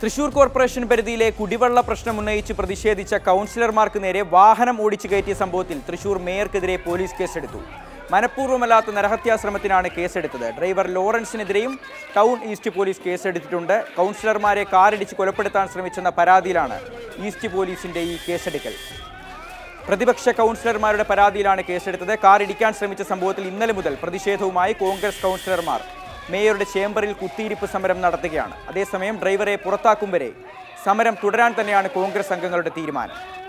Thrissur corporation പരിധിയിലെ കുടിവെള്ള പ്രശ്നം ഉന്നയിച്ച് പ്രതിഷേധിച്ച കൗൺസിലർമാർക്ക് നേരെ വാഹനം ഓടിച്ചു കയറ്റിയ സംഭവത്തിൽ തൃശൂർ മേയർക്കെതിരെ പോലീസ് കേസെടുത്തു മനഃപൂർവ്വമല്ലാത്ത നരഹത്യാശ്രമത്തിനാണ് കേസെടുത്തത് ഡ്രൈവർ ലോറൻസിനെതിരെയും ടൗൺ ഈസ്റ്റ് പോലീസ് കേസെടുത്തിട്ടുണ്ട് കൗൺസിലർമാരെ കാറിടിച്ച് കൊലപ്പെടുത്താൻ ശ്രമിച്ചെന്ന പരാതിയിലാണ് ഈസ്റ്റ് പോലീസിന്റെ ഈ കേസെടുക്കൽ പ്രതിപക്ഷ കൗൺസിലർമാരുടെ പരാതിയിലാണ് കേസെടുത്തത് കാർ ഇടിക്കാൻ ശ്രമിച്ച സംഭവത്തിൽ ഇന്നലെ മുതൽ പ്രതിഷേധവുമായി കോൺഗ്രസ് കൗൺസിലർമാർ മേയറുടെ ചേംബറിൽ കുത്തിയിരിപ്പ് സമരം നടത്തുകയാണ് അതേസമയം ഡ്രൈവറെ പുറത്താക്കും വരെ സമരം തുടരാൻ തന്നെയാണ് കോൺഗ്രസ് അംഗങ്ങളുടെ തീരുമാനം